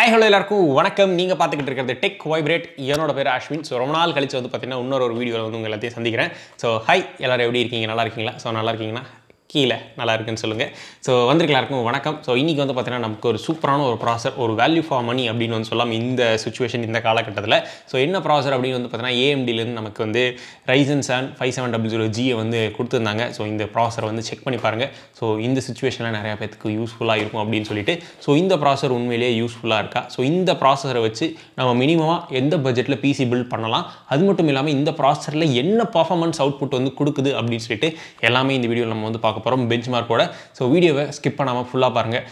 hi hello எல்லாருக்கும் வணக்கம் நீங்கள் பார்த்துக்கிட்டு இருக்கிறது டெக் வைப்ரேட் என்னோட பேர் அஸ்வின் ஸோ ரொம்ப நாள் கழிச்சு வந்து பார்த்தீங்கன்னா இன்னொரு ஒரு வீடியோவில் வந்து உங்கள் எல்லாத்தையும் சந்திக்கிறேன் ஸோ ஹாய் எல்லாரும் எப்படி இருக்கீங்க நல்லா இருக்கீங்களா ஸோ நல்லா இருக்கீங்கன்னா கீழே நல்லா இருக்குன்னு சொல்லுங்கள் ஸோ வந்திருக்க எல்லாருக்கும் வணக்கம் ஸோ இன்றைக்கி வந்து பார்த்தீங்கன்னா நமக்கு ஒரு சூப்பரான ஒரு ப்ராசர் ஒரு வேல்யூ ஃபார் மணி அப்படின்னு வந்து சொல்லலாம் இந்த சுச்சுவேஷன் இந்த காலகட்டத்தில் ஸோ என்ன ப்ராசர் அப்படின்னு வந்து பார்த்தீங்கன்னா ஏஎம்டிலேருந்து நமக்கு வந்து Ryzen seven five seven double zero ஜியை வந்து கொடுத்துருந்தாங்க ஸோ இந்த ப்ராசரை வந்து செக் பண்ணி பாருங்கள் ஸோ இந்த சுச்சுவேஷனில் நிறையா பேத்துக்கு யூஸ்ஃபுல்லாக இருக்கும் அப்படின்னு சொல்லிட்டு ஸோ இந்த ப்ராசர் உண்மையிலேயே யூஸ்ஃபுல்லாக இருக்கா ஸோ இந்த ப்ராசரை வச்சு நம்ம மினிமமாக எந்த பட்ஜெட்டில் பிசி பில்ட் பண்ணலாம் அது மட்டும் இல்லாமல் இந்த ப்ராசரில் என்ன பர்ஃபார்மன்ஸ் அவுட்புட் வந்து கொடுக்குது அப்படின்னு சொல்லிட்டு எல்லாமே இந்த வீடியோவில் நம்ம வந்து பார்க்க போகிறோம் பெஞ்ச் மார்க்கோட ஸோ வீடியோவை ஸ்கிப் பண்ணாமல் ஃபுல்லாக பாருங்கள்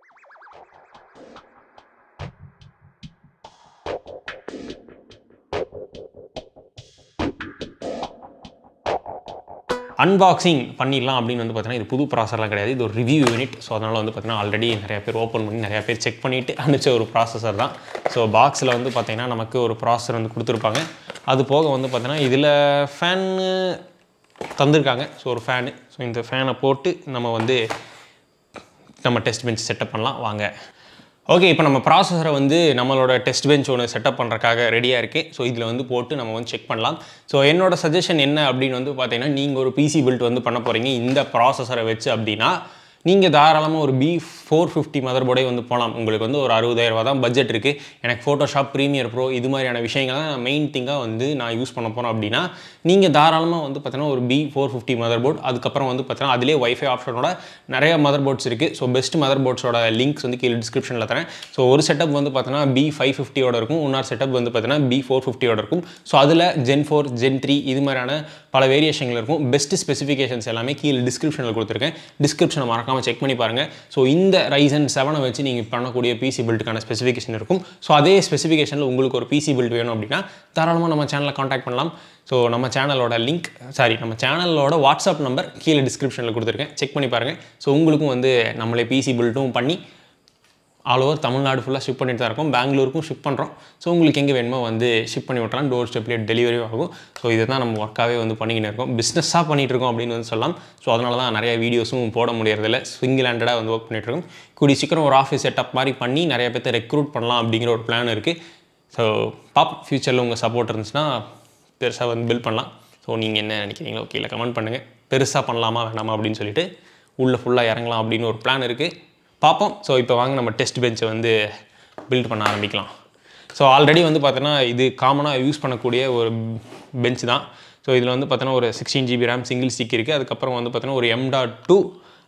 அன்பாக்சிங் பண்ணிடலாம் அப்படின்னு வந்து பார்த்தீங்கன்னா இது புது ப்ராசர்லாம் கிடையாது இது ஒரு ரிவ்யூ யூனிட் ஸோ அதனால் வந்து பார்த்தீங்கன்னா ஆல்ரெடி நிறைய பேர் ஓப்பன் பண்ணி நிறைய பேர் செக் பண்ணிவிட்டு அனுப்பிச்ச ஒரு ப்ராசஸர் தான் ஸோ பாக்ஸில் வந்து பார்த்தீங்கன்னா நமக்கு ஒரு ப்ராசஸர் வந்து கொடுத்துருப்பாங்க அது போக வந்து பார்த்தீங்கன்னா இதில் ஃபேனு தந்திருக்காங்க ஸோ ஒரு ஃபேனு ஸோ இந்த ஃபேனை போட்டு நம்ம வந்து நம்ம டெஸ்ட் பெஞ்ச் செட்டப் பண்ணலாம் வாங்க ஓகே இப்போ நம்ம ப்ராசஸரை வந்து நம்மளோட டெஸ்ட் பெஞ்ச் ஒன்று செட்டப் பண்ணுறக்காக ரெடியாக இருக்குது ஸோ இதில் வந்து போட்டு நம்ம வந்து செக் பண்ணலாம் ஸோ என்னோட சஜஷன் என்ன அப்படின்னு வந்து பார்த்தீங்கன்னா நீங்கள் ஒரு பிசி பில்ட் வந்து பண்ண போகிறீங்க இந்த ப்ராசஸரை வச்சு அப்படின்னா நீங்கள் தாராளமாக ஒரு பி ஃபோர் ஃபிஃப்டி மதர் போர்டே வந்து போகலாம் உங்களுக்கு வந்து ஒரு அறுபதாயிரரூவா தான் பட்ஜெட் இருக்குது எனக்கு ஃபோட்டோஷாப் ப்ரீமியர் ப்ரோ இது மாதிரியான விஷயங்கள் தான் மெயின் திங்காக வந்து நான் யூஸ் பண்ண போகிறோம் அப்படின்னா நீங்கள் தாராளமாக வந்து பார்த்தீங்கன்னா ஒரு B four fifty motherboard அதுக்கப்புறம் வந்து பார்த்தீங்கன்னா அதிலே ஒய்ஃபை ஆப்ஷனோட நிறைய மதர் போர்ட்ஸ் இருக்குது ஸோ பெஸ்ட் மதர் போர்ட்ஸோட லிங்க்ஸ் வந்து கீழே டிஸ்கிரிப்ஷனில் தரேன் ஸோ ஒரு செட்டப் வந்து பார்த்தீங்கன்னா பி ஃபைவ் ஃபிஃப்டியோட இருக்கும் இன்னொரு செட்டப் வந்து பார்த்தீங்கன்னா பி ஃபோர் ஃபிஃப்டியோட இருக்கும் ஸோ அதில் ஜென் ஃபோர் ஜென் த்ரீ இது மாதிரியான பல வேரியேஷன்கள் இருக்கும் பெஸ்ட் ஸ்பெசிஃபிகேஷன்ஸ் எல்லாமே கீழே டிஸ்கிரிப்ஷனில் கொடுத்துருக்கேன் டிஸ்கிரிப்ஷனை மறக்காமல் செக் பண்ணி பாருங்கள் ஸோ இந்த ரைசன் செவனை வச்சு நீங்கள் பண்ணக்கூடிய பிசி பில்டுக்கான ஸ்பெசிஃபிகேஷன் இருக்கும் ஸோ அதே ஸ்பெசிஃபிகேஷனில் உங்களுக்கு ஒரு பிசி பில்ட் வேணும் அப்படின்னா தாராளமாக நம்ம சேனலில் காண்டாக்ட் பண்ணலாம் ஸோ நம்ம சேனலோட லிங்க் சாரி நம்ம சேனலோட வாட்ஸ்அப் நம்பர் கீழே டிஸ்கிரிப்ஷனில் கொடுத்துருக்கேன் செக் பண்ணி பாருங்கள் ஸோ உங்களுக்கும் வந்து நம்மளே பிசி பில்ட்டும் பண்ணி ஆல் ஓவர் தமிழ்நாடு ஃபுல்லாக ஷிப் பண்ணிட்டு தான் இருக்கோம் பெங்களூருக்கும் ஷிப் பண்ணுறோம் ஸோ உங்களுக்கு எங்கே வேணுமோ வந்து ஷிப் பண்ணி விட்றலாம் டோர் ஸ்டெப்லேயே டெலிவரி ஆகும் ஸோ இதை தான் நம்ம ஒர்க்காகவே வந்து பண்ணிக்கிட்டு இருக்கோம் பிஸ்னஸாக பண்ணிகிட்டு இருக்கோம் அப்படின்னு வந்து சொல்லலாம் ஸோ அதனால தான் நிறைய வீடியோஸும் போட முடியறதில்ல சிங்கிள் ஹேண்டடாக வந்து ஒர்க் பண்ணிகிட்டு இருக்கோம் கூடி சீக்கிரம் ஒரு ஆஃபீஸ் செட்டப் மாதிரி பண்ணி நிறைய பேர்த்த ரெக்ரூட் பண்ணலாம் அப்படிங்கிற ஒரு பிளான் இருக்குது ஸோ பாப் ஃப்யூச்சரில் உங்கள் சப்போர்ட் இருந்துச்சுன்னா பெருசாக வந்து பில்ட் பண்ணலாம் ஸோ நீங்கள் என்ன நினைக்கிறீங்களோ கீழே கமெண்ட் பண்ணுங்கள் பெருசாக பண்ணலாமா வேணாமா அப்படின்னு சொல்லிட்டு உள்ளே ஃபுல்லாக இறங்கலாம் அப்படின்னு ஒரு பிளான் இருக்குது பார்ப்போம் ஸோ இப்போ வாங்க நம்ம டெஸ்ட் பெஞ்சை வந்து பில்ட் பண்ண ஆரம்பிக்கலாம் ஸோ ஆல்ரெடி வந்து பார்த்தோன்னா இது காமனாக யூஸ் பண்ணக்கூடிய ஒரு பெஞ்ச் தான் ஸோ இதில் வந்து பார்த்தோன்னா ஒரு sixteen GB RAM single stick இருக்குது அதுக்கப்புறம் வந்து பார்த்தோன்னா ஒரு M dot two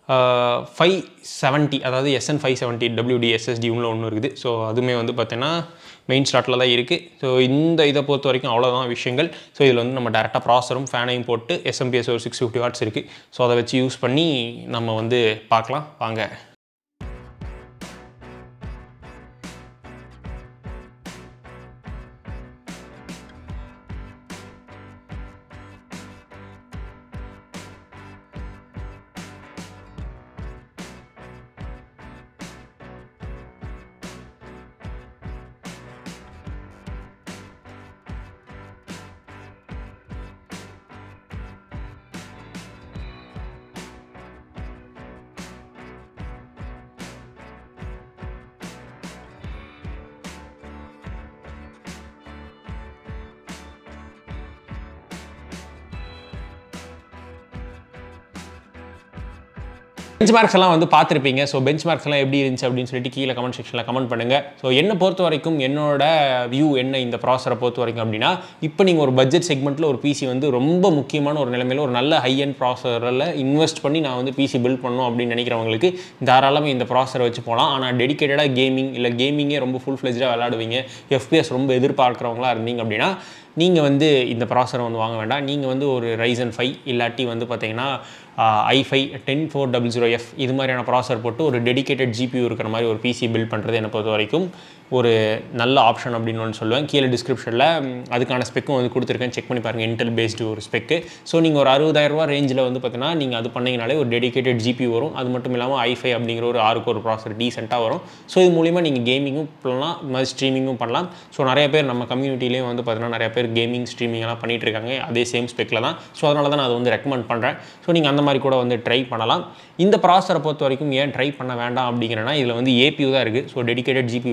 five seventy அதாவது SN five seventy WD SSD உள்ள ஒன்று இருக்குது ஸோ அதுவுமே வந்து பார்த்தீங்கன்னா மெயின் ஸ்டார்ட்டில் தான் இருக்குது ஸோ இந்த இதை பொறுத்த வரைக்கும் அவ்வளோதான் விஷயங்கள் ஸோ இதில் வந்து நம்ம டேரெக்டாக ப்ராசரும் ஃபேனையும் போட்டு எஸ்எம்பிஎஸ் ஒரு சிக்ஸ் ஃபிஃப்டி வாட்ஸ் இருக்குது ஸோ அதை வச்சு யூஸ் பண்ணி நம்ம வந்து பார்க்கலாம் வாங்க பெஞ்ச் மார்க்ஸ் எல்லாம் வந்து பார்த்துருப்பீங்க ஸோ பெஞ்ச் மார்க்ஸ் எல்லாம் எப்படி இருந்துச்சு அப்படின்னு சொல்லிட்டு கீழே கமெண்ட் செக்ஷனில் கமெண்ட் பண்ணுங்கள் ஸோ என்னை பொறுத்த வரைக்கும் என்னோட வியூ என்ன இந்த ப்ராசரை பொறுத்த வரைக்கும் அப்படின்னா இப்போ நீங்கள் ஒரு பட்ஜெட் செக்மெண்ட்டில் ஒரு பிசி வந்து ரொம்ப முக்கியமான ஒரு நிலைமையில் ஒரு நல்ல ஹை அண்ட் ப்ராசரில் இன்வெஸ்ட் பண்ணி நான் வந்து பிசி பில்ட் பண்ணணும் அப்படின்னு நினைக்கிறவங்களுக்கு தாராளமாக இந்த ப்ராசரை வச்சு போகலாம் ஆனால் டெடிக்கேட்டடாக கேமிங் இல்லை கேமிங்கே ரொம்ப ஃபுல் ஃப்ளெஜாக விளாடுவீங்க எஃபிஎஸ் ரொம்ப எதிர்பார்க்குறவங்களா இருந்தீங்க அப்படின்னா நீங்கள் வந்து இந்த ப்ராசரை வந்து வாங்க வேண்டாம் நீங்கள் வந்து ஒரு ரைசன் ஃபைவ் இல்லாட்டி வந்து பார்த்தீங்கன்னா I five ten four double zero F இது மாதிரியான ப்ராசர் போட்டு ஒரு டெடிக்கேட்டட் ஜிபியூ இருக்கிற மாதிரி ஒரு பிசி பில்ட் பண்ணுறது என்னை பொறுத்த வரைக்கும் ஒரு நல்ல ஆப்ஷன் அப்படின்னு ஒன்று சொல்லுவேன் கீழே டிஸ்கிரிப்ஷனில் அதுக்கான ஸ்பெக்கும் வந்து கொடுத்துருக்கேன் செக் பண்ணி பாருங்கள் இன்டெல் பேஸ்டு ஒரு ஸ்பெக்கு ஸோ நீங்கள் ஒரு அறுபதாயிரரூவா ரேஞ்சில் வந்து பார்த்தீங்கன்னா நீங்கள் அது பண்ணிங்கனாலே ஒரு டெடிக்கேட்டட் ஜிபி வரும் அது மட்டும் இல்லாமல் ஐஃபை அப்படிங்கிற ஒரு ஆறுக்கு ஒரு ப்ராசர் டீசெண்டாக வரும் ஸோ இது மூலிமா நீங்கள் கேமிங்கும் பண்ணலாம் இது மாதிரி ஸ்ட்ரீமிங்கும் பண்ணலாம் ஸோ நிறைய பேர் நம்ம கம்யூனிட்டிலையும் வந்து பார்த்தீங்கன்னா நிறைய பேர் கேமிங் ஸ்ட்ரீமிங் எல்லாம் பண்ணிட்டு இருக்காங்க அதே சேம் ஸ்பெக்கில் தான் ஸோ அதனால தான் நான் அதை வந்து ரெக்கமெண்ட் பண்ணுறேன் ஸோ நீங்கள் அந்த மாதிரி கூட வந்து ட்ரை பண்ணலாம் இந்த ப்ராசரை பொறுத்த வரைக்கும் ஏன் ட்ரை பண்ண வேண்டாம் அப்படிங்கிறனா இதில் வந்து ஏபியூ தான் இருக்குது ஸோ டெடிக்கேட்டட் ஜிபியூ இல்லை அது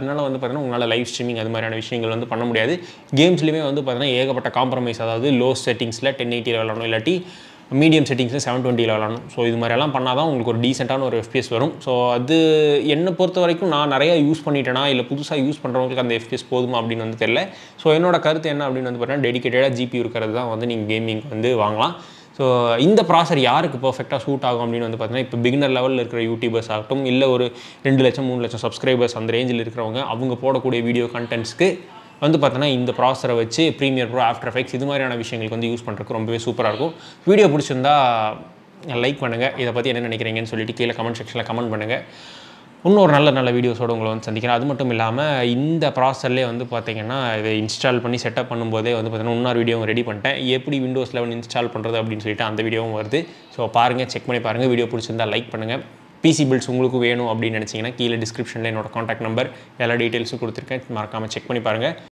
அதனால வந்து பார்த்தீங்கன்னா உங்களால் லைவ் ஸ்ட்ரீமிங் அது மாதிரியான விஷயங்கள் வந்து பண்ண முடியாது கேம்ஸ்லையுமே வந்து பார்த்தீங்கன்னா ஏகப்பட்ட காம்ப்ரமைஸ் அதாவது லோ செட்டிங்ஸில் டென் எயிட்டியில் விளாடணும் இல்லாட்டி மீடியம் செட்டிங்ஸில் செவன் டுவெண்ட்டியில் விளாடணும் ஸோ இது மாதிரியெல்லாம் பண்ணால் தான் உங்களுக்கு ஒரு டீசெண்டான ஒரு எஃபிஎஸ் வரும் ஸோ அது என்னை பொறுத்த வரைக்கும் நான் நிறைய யூஸ் பண்ணிட்டேனா இல்லை புதுசாக யூஸ் பண்ணுறவங்களுக்கு அந்த எஃபிஎஸ் போதுமா அப்படின்னு வந்து தெரியல ஸோ என்னோட கருத்து என்ன அப்படின்னு வந்து பார்த்தீங்கன்னா டெடிக்கேட்டடாக ஜிபி இருக்கிறது தான் வந்து நீங்கள் கேமிங் வந்து வாங்கலாம் ஸோ இந்த ப்ராசர் யாருக்கு பர்ஃபெக்டாக சூட் ஆகும் அப்படின்னு வந்து பார்த்தீங்கன்னா இப்போ பிகினர் லெவலில் இருக்கிற யூடியூபர்ஸ் ஆகட்டும் இல்லை ஒரு ரெண்டு லட்சம் மூணு லட்சம் சப்ஸ்கிரைபர்ஸ் அந்த ரேஞ்சில் இருக்கிறவங்க அவங்க போடக்கூடிய வீடியோ கண்டென்ட்ஸ்க்கு வந்து பார்த்தோன்னா இந்த ப்ராசரை வச்சு ப்ரீமியர் ப்ரோ ஆஃப்டர் எஃபெக்ட்ஸ் இது மாதிரியான விஷயங்களுக்கு வந்து யூஸ் பண்ணுறதுக்கு ரொம்பவே சூப்பராக இருக்கும் வீடியோ பிடிச்சிருந்தா லைக் பண்ணுங்கள் இதை பற்றி என்ன நினைக்கிறீங்கன்னு சொல்லிட்டு கீழே கமெண்ட் செக்ஷனில் கமெண்ட் பண்ணுங்கள் இன்னொரு நல்ல நல்ல வீடியோஸோடு உங்களை வந்து சந்திக்கிறேன் அது மட்டும் இல்லாமல் இந்த ப்ராசர்லேயே வந்து பார்த்தீங்கன்னா இதை இன்ஸ்டால் பண்ணி செட்டப் பண்ணும்போதே வந்து பார்த்தீங்கன்னா இன்னொரு வீடியோவும் ரெடி பண்ணிட்டேன் எப்படி விண்டோஸ் லெவன் இன்ஸ்டால் பண்ணுறது அப்படின்னு சொல்லிட்டு அந்த வீடியோவும் வருது ஸோ பாருங்கள் செக் பண்ணி பாருங்கள் வீடியோ பிடிச்சிருந்தா லைக் பண்ணுங்கள் பிசி பில்ஸ் உங்களுக்கு வேணும் அப்படின்னு நினச்சிங்கன்னா கீழே டிஸ்கிரிப்ஷனில் என்னோட காண்டாக்ட் நம்பர் எல்லா டீட்டெயில்ஸும் கொடுத்துருக்கேன் மறக்காமல் செக் பண்ணி பாருங்கள்